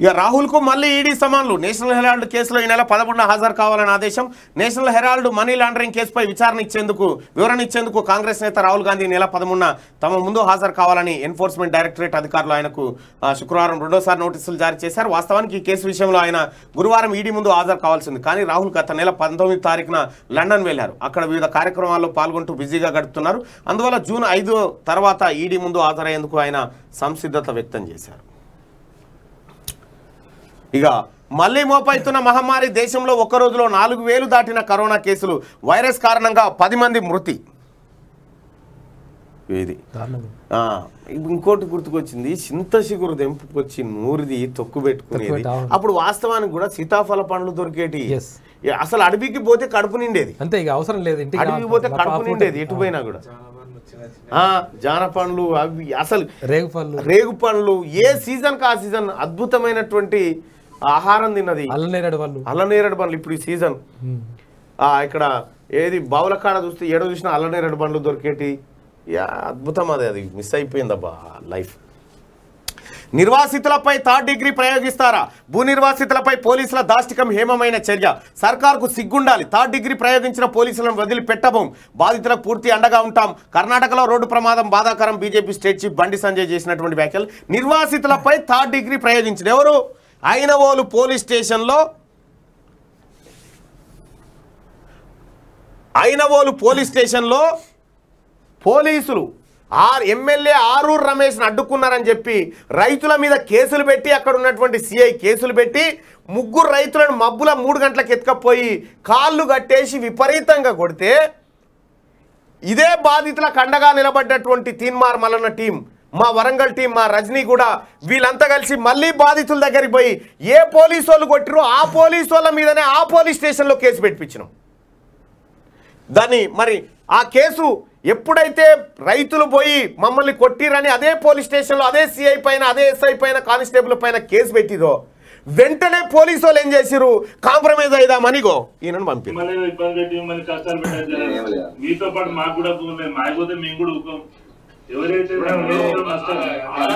ఇక రాహుల్కు మళ్ళీ ED సమాన్లు national Herald కేసులో ఈ నెల పదకొండున హాజరు కావాలని ఆదేశం నేషనల్ హెరాల్డ్ మనీ లాండరింగ్ కేసుపై విచారణ ఇచ్చేందుకు వివరణ ఇచ్చేందుకు కాంగ్రెస్ నేత రాహుల్ గాంధీ ఈ నెల పదమూడున తమ ముందు హాజరు కావాలని ఎన్ఫోర్స్మెంట్ డైరెక్టరేట్ అధికారులు ఆయనకు ఆ, శుక్రవారం రెండోసారి నోటీసులు జారీ చేశారు వాస్తవానికి ఈ కేసు విషయంలో ఆయన గురువారం ఈడీ ముందు హాజరు కావాల్సింది కానీ రాహుల్ గత నెల పంతొమ్మిది తారీఖున లండన్ వెళ్లారు అక్కడ వివిధ కార్యక్రమాల్లో పాల్గొంటూ బిజీగా గడుపుతున్నారు అందువల్ల జూన్ ఐదు తర్వాత ఈడీ ముందు హాజరయ్యేందుకు ఆయన సంసిద్ధత వ్యక్తం చేశారు ఇక మళ్లీ మోపైతున్న మహమ్మారి దేశంలో ఒక్క రోజులో నాలుగు వేలు దాటిన కరోనా కేసులు వైరస్ కారణంగా పది మంది మృతి ఇది దారుణంగా ఆ, ఇంకోటి గుర్తుకొచ్చింది చింత చిగురు దెంపుకొచ్చి నూరిది తొక్కు పెట్టుకునేది తొక్కు పెట్టు, అవును. అప్పుడు వాస్తవానికి కూడా సీతాఫల పండ్లు దొరికేటి Yes. అసలు అడవికి పోతే కడుపు నిండేది అంతే ఇక అవసరం లేదు ఇంటికి అడవికి పోతే కడుపు నిండేది ఎటు పోయినా కూడా ఆ, జాన పండ్లు అవి అసలు రేగు పళ్ళు రేగు పండ్లు ఏ సీజన్ కా సీజన్ అద్భుతమైనటువంటి ఆహారం తిన్నది అల్లనేరడు వాళ్ళు అల్లనేరేడు పండ్లు ఇప్పుడు ఈ సీజన్ ఉమ్. ఆ, ఇక్కడ ఏది బావుల కాడ చూస్తే ఏడో చూసినా అల్లనేరేడు పండ్లు దొరికేటి యా అద్భుతం అది అది మిస్ అయిపోయిందబ్బా లైఫ్ నిర్వాసితులపై థర్డ్ డిగ్రీ ప్రయోగిస్తారా భూ నిర్వాసితులపై పోలీసుల దాష్టికం హేమమైన చర్య సర్కార్కు సిగ్గుండాలి థర్డ్ డిగ్రీ ప్రయోగించిన పోలీసులను వదిలిపెట్టబోం బాధితులకు పూర్తి అండగా ఉంటాం కర్ణాటకలో రోడ్డు ప్రమాదం బాధాకరం బీజేపీ స్టేట్ చీఫ్ బండి సంజయ్ చేసినటువంటి వ్యాఖ్యలు నిర్వాసితులపై థర్డ్ డిగ్రీ ప్రయోగించిన ఎవరు అయినవోలు పోలీస్ స్టేషన్లో అయినవోలు పోలీస్ స్టేషన్లో పోలీసులు ఆర్ ఎమ్మెల్యే ఆరూరు రమేష్ను అడ్డుకున్నారని చెప్పి రైతుల మీద కేసులు పెట్టి అక్కడ ఉన్నటువంటి సిఐ కేసులు పెట్టి ముగ్గురు రైతులను మబ్బుల మూడు గంటలకు ఎత్తుకపోయి కాళ్ళు కట్టేసి విపరీతంగా కొడితే ఇదే బాధితులకు అండగా నిలబడ్డటువంటి తీన్మార్ మల్లన్న టీం మా వరంగల్ టీం మా రజనీ కూడా వీళ్ళంతా కలిసి మళ్ళీ బాధితుల దగ్గరికి పోయి ఏ పోలీసు వాళ్ళు కొట్టిరో ఆ పోలీసు వాళ్ళ మీదనే ఆ పోలీస్ స్టేషన్లో కేసు పెట్టించినాం దాన్ని మరి ఆ కేసు ఎప్పుడైతే రైతులు పోయి మమ్మల్ని కొట్టిరని అదే పోలీస్ స్టేషన్లో అదే సిఐ పైన అదే ఎస్ఐ పైన కానిస్టేబుల్ పైన కేసు పెట్టిరో వెంటనే పోలీసు వాళ్ళు ఏం చేసిరు కాంప్రమైజ్ అయిదామనిగో ఈయనను పంపి మళ్ళీ ఇబ్బంది పెట్టి మళ్ళీ కష్టాలు పెట్టారు మీతో పాటు మాకు కూడా ఉన్నాయి మాయపోతే మేము కూడా ఊకం ఎవరైతే నష్టాలు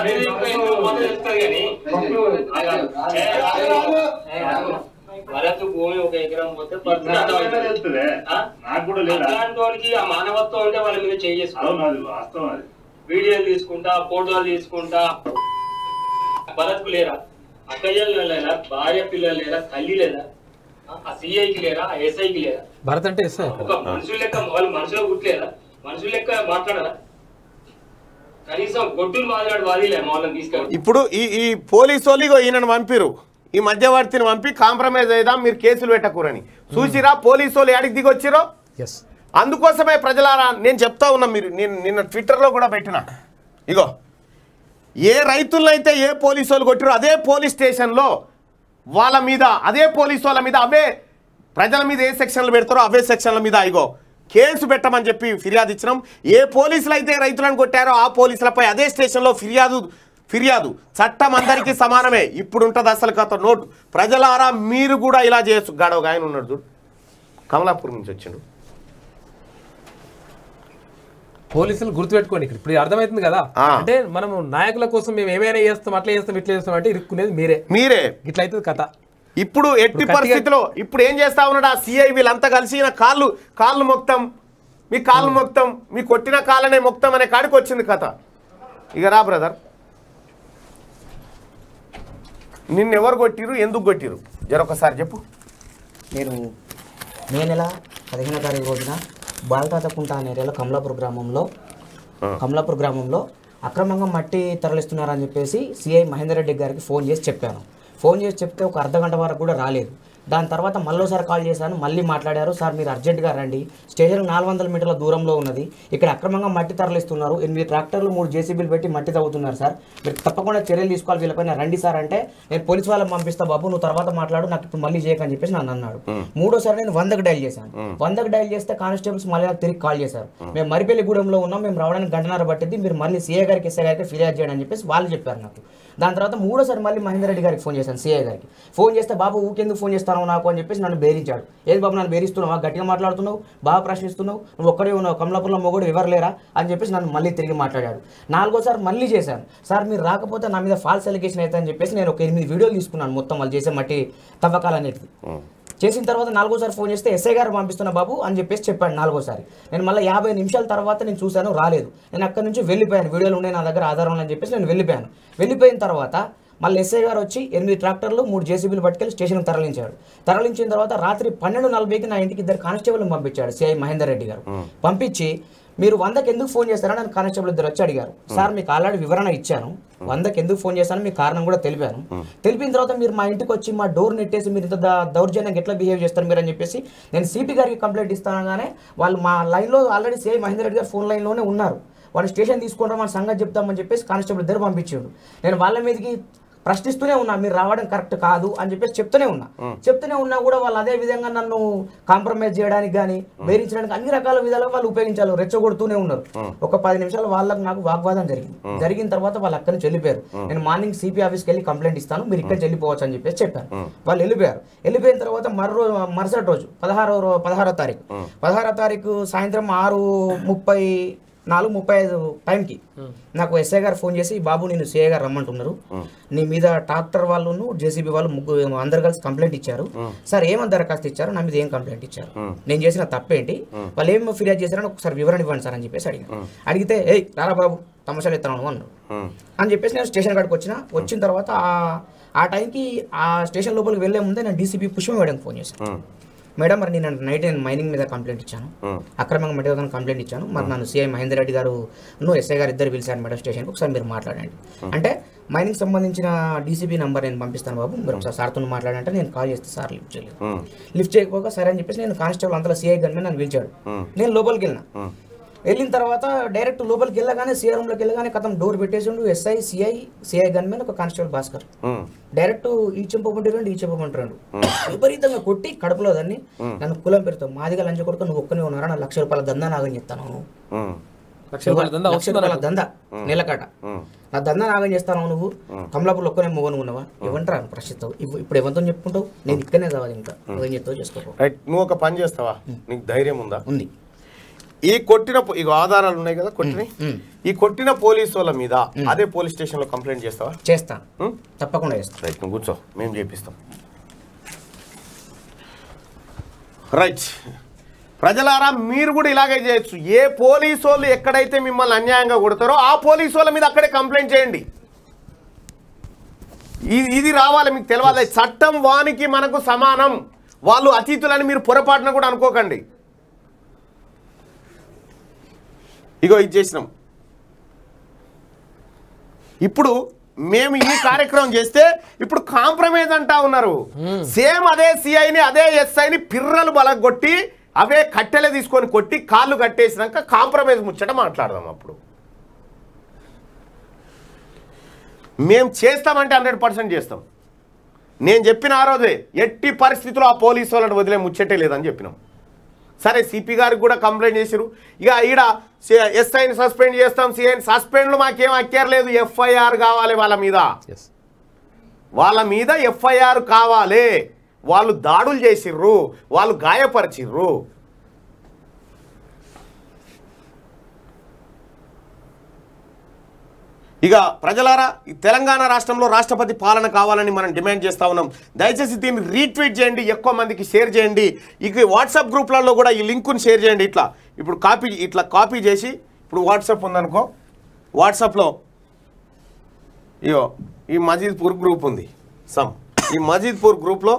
వరకు భూమి ఒక ఎకరం పోతే పద్నాలుగు నాకైనా తెలుస్తుందే. నాకు కూడా లేదా అట్లాంటి వాడికి ఆ మానవత్వం ఉంటే వాళ్ళ మీద చేసుకుంటా అవును అది వాస్తవం అది వీడియోలు తీసుకుంటా ఫోటోలు తీసుకుంటా భరత్కు లేరా అక్కయ్యలు లేరా భార్య పిల్లలు లేరా తల్లి లేదా ఆ సిఐకి లేరా ఆ ఎస్ఐకి లేరా భరత్ అంటే ఎస్ఐ ఒక మనుషుల లెక్క వాళ్ళు మనుషులు కుట్టలేరా మనుషుల లెక్క మాట్లాడరా కనీసం గొడ్డులు మాట్లాడు వాదిలే మా వాళ్ళని తీసుకెళ్ళి ఇప్పుడు ఈ ఈ పోలీసు వాళ్ళు ఇగో ఈయనను పంపిరు ఈ మధ్యవర్తిని పంపి కాంప్రమైజ్ అయిదాం మీరు కేసులు పెట్టకూరని చూసిరా పోలీసు వాళ్ళు ఏడికి దిగొచ్చిరో ఎస్ అందుకోసమే ప్రజలారా నేను చెప్తా ఉన్నా మీరు నేను నిన్న ట్విట్టర్లో కూడా పెట్టిన ఇగో ఏ రైతులనైతే ఏ పోలీసు వాళ్ళు కొట్టిరో అదే పోలీస్ స్టేషన్లో వాళ్ళ మీద అదే పోలీసు వాళ్ళ మీద అవే ప్రజల మీద ఏ సెక్షన్లు పెడతారో అవే సెక్షన్ల మీద ఇగో కేసు పెట్టమని చెప్పి ఫిర్యాదు ఇచ్చినాం ఏ పోలీసులు అయితే రైతులను కొట్టారో ఆ పోలీసులపై అదే స్టేషన్లో ఫిర్యాదు ఫిర్యాదు చట్టం అందరికీ సమానమే ఇప్పుడు ఉంటుంది అసలు కథ నోటు ప్రజలారా మీరు కూడా ఇలా చేయొచ్చు గడవ ఆయన ఉన్నాడు చూడు కమలాపూర్ నుంచి వచ్చిండు పోలీసులు గుర్తుపెట్టుకోండి ఇక్కడ ఇప్పుడు అర్థమవుతుంది కదా ఆ. అంటే మనము నాయకుల కోసం మేము ఏమైనా చేస్తాం అట్లా చేస్తాం ఇట్లా చేస్తాం అంటే ఇరుక్కునేది మీరే మీరే ఇట్లా అవుతుంది కథ ఇప్పుడు ఎట్టి ఇప్పుడు గట్టిగా- పరిస్థితిలో ఇప్పుడు ఏం చేస్తా ఉన్నాడు ఆ సిఐ వీళ్ళంతా కలిసి ఈయన కాళ్ళు కాళ్ళు మొక్తం మీ కాళ్ళు మొక్తం మీ కొట్టిన కాళ్ళనే మొక్తం అనే కాడికి వచ్చింది కథ ఇక రా బ్రదర్ నిన్నెవరు కొట్టిరు ఎందుకు కొట్టిరు జరొకసారి చెప్పు నేను మే నెల పదిహేనో తారీఖు రోజున బాలతాతకుంట అనే ఏరియాలో కమలాపూర్ గ్రామంలో కమలాపూర్ గ్రామంలో అక్రమంగా మట్టి తరలిస్తున్నారని చెప్పేసి సిఐ మహేందర్ రెడ్డి గారికి ఫోన్ చేసి చెప్పాను ఫోన్ చేసి చెప్తే ఒక అర్ధ గంట వరకు కూడా రాలేదు దాని తర్వాత మళ్ళీసారి కాల్ చేశాను మళ్ళీ మాట్లాడారు సార్ మీరు అర్జెంటుగా రండి స్టేషన్ నాలుగు వందల మీటర్ల దూరంలో ఉన్నది ఇక్కడ అక్రమంగా మట్టి తరలిస్తున్నారు ఎనిమిది ట్రాక్టర్లు మూడు జేసీబీలు పెట్టి మట్టి తవ్వుతున్నారు సార్ మీరు తప్పకుండా చర్యలు తీసుకోవాలి వీళ్ళపైన రండి సార్ అంటే నేను పోలీస్ వాళ్ళని పంపిస్తా బాబు నువ్వు తర్వాత మాట్లాడు నాకు ఇప్పుడు మళ్ళీ చేయకని చెప్పేసి నన్ను అన్నాడు మూడోసారి నేను వందకు డైల్ చేశాను వందకు డైల్ చేస్తే కానిస్టేబుల్స్ మళ్ళీ నాకు తిరిగి కాల్ చేశారు మేము మరిపల్లిగూడెంలో ఉన్నాం మేము రావడానికి గంటన్నర పట్టింది మీరు మళ్ళీ సీఏ గారికి ఎస్ఐ గారికి ఫిర్యాదు చేయండి అని చెప్పేసి వాళ్ళు చెప్పారు నాకు దాని తర్వాత మూడోసారి మళ్ళీ మహేందర్ రెడ్డి గారికి ఫోన్ చేశాను సీఏ గారికి ఫోన్ చేస్తే బాబు ఊకెందుకు ఫోన్ చేస్తాను చేస్తావు నాకు అని చెప్పేసి నన్ను బేరించాడు ఏది బాబు నన్ను బేరిస్తున్నావా గట్టిగా మాట్లాడుతున్నావు బాగా ప్రశ్నిస్తున్నావు నువ్వు ఒక్కడే ఉన్నావు కమలాపురంలో మొగుడు ఎవరు లేరా అని చెప్పేసి నన్ను మళ్ళీ తిరిగి మాట్లాడాడు నాలుగోసారి మళ్ళీ చేశాను సార్ మీరు రాకపోతే నా మీద ఫాల్స్ ఎలిగేషన్ అవుతా అని చెప్పేసి నేను ఒక ఎనిమిది వీడియోలు తీసుకున్నాను మొత్తం వాళ్ళు చేసే మట్టి తవ్వకాలన్నిటిది చేసిన తర్వాత నాలుగోసారి ఫోన్ చేస్తే ఎస్ఐ గారు పంపిస్తున్నా బాబు అని చెప్పేసి చెప్పాడు నాలుగోసారి నేను మళ్ళీ యాభై నిమిషాల తర్వాత నేను చూశాను రాలేదు నేను అక్కడి నుంచి వెళ్ళిపోయాను వీడియోలు ఉన్నాయి నా దగ్గర ఆధారం అని చెప్పేసి నేను వెళ్ళిపోయాను వెళ్ళిపోయిన తర్వాత మళ్ళీ ఎస్ఐ గారు వచ్చి ఎనిమిది ట్రాక్టర్లు మూడు జేసీబీలు పట్టుకెళ్ళి స్టేషన్కి తరలించాడు తరలించిన తర్వాత రాత్రి పన్నెండు నలభైకి నా ఇంటికి ఇద్దరు కానిస్టేబుల్ని పంపించాడు సిఐ మహేందర్ రెడ్డి గారు పంపించి మీరు వందకి ఎందుకు ఫోన్ చేస్తారని నన్ను కానిస్టేబుల్ ఇద్దరు వచ్చి అడిగారు సార్ మీకు ఆల్రెడీ వివరణ ఇచ్చాను వందకి ఎందుకు ఫోన్ చేస్తాను మీ కారణం కూడా తెలిపాను తెలిపిన తర్వాత మీరు మా ఇంటికి వచ్చి మా డోర్ నెట్టేసి మీరు ఇంత ద- దౌర్జన్యంగా ఎట్లా బిహేవ్ చేస్తారు మీరు అని చెప్పేసి నేను సిపి గారికి కంప్లైంట్ ఇస్తానగానే వాళ్ళు మా లైన్లో ఆల్రెడీ సిఐ మహేందర్ రెడ్డి గారు ఫోన్ లైన్లోనే ఉన్నారు వాళ్ళు స్టేషన్ తీసుకుంటాం మన సంగతి చెప్తామని చెప్పేసి కానిస్టేబుల్ ఇద్దరు పంపించాడు నేను వాళ్ళ మీదకి ప్రశ్నిస్తూనే ఉన్నా మీరు రావడం కరెక్ట్ కాదు అని చెప్పేసి చెప్తూనే ఉన్నా చెప్తూనే ఉన్నా కూడా వాళ్ళు అదే విధంగా నన్ను కాంప్రమైజ్ చేయడానికి కానీ బెదిరించడానికి అన్ని రకాల విధాలుగా వాళ్ళు ఉపయోగించాలి రెచ్చగొడుతూనే ఉన్నారు ఒక పది నిమిషాలు వాళ్ళకి నాకు వాగ్వాదం జరిగింది జరిగిన తర్వాత వాళ్ళు అక్కడి నుంచి వెళ్ళిపోయారు నేను మార్నింగ్ సిపి ఆఫీస్కి వెళ్ళి కంప్లైంట్ ఇస్తాను మీరు ఇక్కడ వెళ్ళిపోవచ్చు అని చెప్పేసి చెప్పాను వాళ్ళు వెళ్ళిపోయారు వెళ్ళిపోయిన తర్వాత మరో మరుసటి రోజు పదహారో రో- పదహారో తారీఖు పదహారో తారీఖు సాయంత్రం ఆరు ముప్పై నాలుగు ముప్పై ఐదు టైంకి నాకు ఎస్ఐ గారు ఫోన్ చేసి బాబు నేను సిఐ గారు రమ్మంటున్నారు నీ మీద ట్రాక్టర్ వాళ్ళను జేసీబీ వాళ్ళు ముగ్గురు అందరు కలిసి కంప్లైంట్ ఇచ్చారు సార్ ఏమని దరఖాస్తు ఇచ్చారు నా మీద ఏం కంప్లైంట్ ఇచ్చారు నేను చేసిన తప్పేంటి వాళ్ళు ఏం ఫిర్యాదు చేశారని ఒకసారి వివరణ ఇవ్వండి సార్ అని చెప్పేసి అడిగాను అడిగితే ఏయ్ రారా బాబు తమాషాలు ఎత్తాను అన్నాడు అని చెప్పేసి నేను స్టేషన్ కాడికి వచ్చిన వచ్చిన తర్వాత ఆ- ఆ టైంకి ఆ స్టేషన్ లోపలికి వెళ్ళే ముందే నేను డీసీపీ పుష్ప మేడంకి ఫోన్ చేశాను మేడం మరి నేను నైట్ నేను మైనింగ్ మీద కంప్లైంట్ ఇచ్చాను అక్రమంగా మట్టి వదలని కంప్లైంట్ ఇచ్చాను మరి నన్ను సీఐ మహేందర్ రెడ్డి గారు నువ్వు ఎస్ఐ గారు ఇద్దరు పిలిచారు మేడం స్టేషన్కి ఒకసారి మీరు మాట్లాడండి అంటే మైనింగ్ సంబంధించిన డీసీపీ నెంబర్ నేను పంపిస్తాను బాబు మీరు ఒకసారి సార్తో మాట్లాడంటే నేను కాల్ చేస్తే సార్ లిఫ్ట్ చేయలేదు లిఫ్ట్ చేయకపోగా సరే అని చెప్పేసి నేను కానిస్టేబుల్ అంతలో సీఐ గన్ మీద నన్ను పిలిచాడు నేను లోపలికి వెళ్ళిన వెళ్ళిన తర్వాత డైరెక్ట్ లోపలికి వెళ్ళగానే సీఆర్ రూమ్లోకి వెళ్ళగానే కథం డోర్ పెట్టేసిండు ఎస్ఐ సిఐ సిఐ గన్ మీద ఒక కానిస్టేబుల్ భాస్కర్ డైరెక్ట్ ఈ చెంపకుంటే రెండు ఈ చెంపకుంటే రెండు విపరీతంగా కొట్టి కడుపులో దాన్ని నన్ను కులం పెడతావు మాదిగా లంచ కొడుకు నువ్వు ఒక్కనే ఉన్నారా నా లక్ష రూపాయల దందా నాగని చెప్తాను లక్ష రూపాయల దందా లక్ష రూపాయల దందా నెలకాట నా దందా నాగం చేస్తాను నువ్వు కమలాపూర్ ఒక్కనే మొగను ఉన్నావా ఇవ్వంటారా ప్రశ్నిస్తావు ఇవ్వు- ఇప్పుడు ఎవరితో చెప్పుకుంటావు నేను ఇక్కడనే కావాలి ఇంకా నువ్వేం చెప్తావు చేసుకోపో రైట్ నువ్వు ఒక పని చేస్తావా నీకు ధైర్యం ఉందా ఉంది ఈ కొట్టిన పో- ఇగో ఆధారాలు ఉన్నాయి కదా కొట్టిన ఉమ్. ఈ కొట్టిన పోలీసు వాళ్ళ మీద అదే పోలీస్ స్టేషన్ లో కంప్లైంట్ చేస్తావా చేస్తా ఉమ్? తప్పకుండా చేస్తా రైట్ నువ్వు కూర్చో మేము చేపిస్తాం రైట్ ప్రజలారా మీరు కూడా ఇలాగే చేయొచ్చు ఏ పోలీసు వాళ్ళు ఎక్కడైతే మిమ్మల్ని అన్యాయంగా కొడతారో ఆ పోలీసు వాళ్ళ మీద అక్కడే కంప్లైంట్ చేయండి ఇది ఇది రావాలి మీకు తెలవాలి చట్టం వానికి మనకు సమానం వాళ్ళు అతిథులని మీరు పొరపాటున కూడా అనుకోకండి ఇగో ఇది చేసినాం ఇప్పుడు మేము ఈ కార్యక్రమం చేస్తే ఇప్పుడు కాంప్రమైజ్ అంటా ఉన్నారు సేమ్ అదే సిఐని అదే ఎస్ఐని పిర్రలు బలగొట్టి అవే కట్టెలే తీసుకొని కొట్టి కాళ్ళు కట్టేసినాక కాంప్రమైజ్ ముచ్చట మాట్లాడదాం అప్పుడు మేము చేస్తామంటే హండ్రెడ్ పర్సెంట్ చేస్తాం నేను చెప్పిన ఆ రోజే ఎట్టి పరిస్థితుల్లో ఆ పోలీసు వాళ్ళని వదిలే ముచ్చటే లేదని చెప్పినాం సరే సిపి గారికి కూడా కంప్లైంట్ చేశారు ఇక ఈడ ఎస్ఐని సస్పెండ్ చేస్తాం సిఐని సస్పెండ్లు మాకేం అక్కర్లేదు ఎఫ్ఐఆర్ కావాలి వాళ్ళ మీద ఎస్ వాళ్ళ మీద ఎఫ్ఐఆర్ కావాలి వాళ్ళు దాడులు చేసిర్రు వాళ్ళు గాయపరిచిర్రు ఇక ప్రజలారా ఈ తెలంగాణ రాష్ట్రంలో రాష్ట్రపతి పాలన కావాలని మనం డిమాండ్ చేస్తా ఉన్నాం దయచేసి దీన్ని రీట్వీట్ చేయండి ఎక్కువ మందికి షేర్ చేయండి ఇక వాట్సాప్ గ్రూప్లలో కూడా ఈ లింకుని షేర్ చేయండి ఇట్లా ఇప్పుడు కాపీ ఇట్లా కాపీ చేసి ఇప్పుడు వాట్సాప్ ఉందనుకో వాట్సాప్లో ఇయో ఈ మజీద్పూర్ గ్రూప్ ఉంది సమ్ ఈ మజీద్పూర్ గ్రూప్లో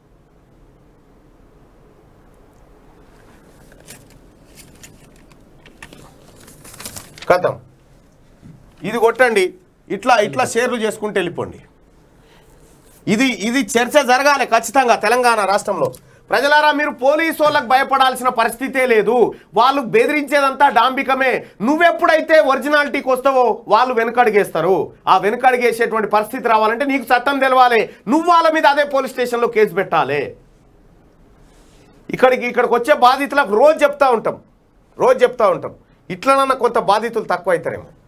కథం ఇది కొట్టండి ఇట్లా ఇట్లా షేర్లు చేసుకుంటూ వెళ్ళిపోండి ఇది ఇది చర్చ జరగాలి ఖచ్చితంగా తెలంగాణ రాష్ట్రంలో ప్రజలారా మీరు పోలీసు వాళ్ళకి భయపడాల్సిన పరిస్థితే లేదు వాళ్ళు బెదిరించేదంతా డాంబికమే నువ్వెప్పుడైతే ఒరిజినాలిటీకి వస్తావో వాళ్ళు వెనకడిగేస్తారు ఆ వెనకడిగేసేటువంటి పరిస్థితి రావాలంటే నీకు చట్టం తెలవాలి నువ్వు వాళ్ళ మీద అదే పోలీస్ స్టేషన్లో కేసు పెట్టాలి ఇక్కడికి ఇక్కడికి వచ్చే బాధితులకు రోజు చెప్తా ఉంటాం రోజు చెప్తా ఉంటాం ఇట్లనన్నా కొంత బాధితులు తక్కువ అవుతారేమో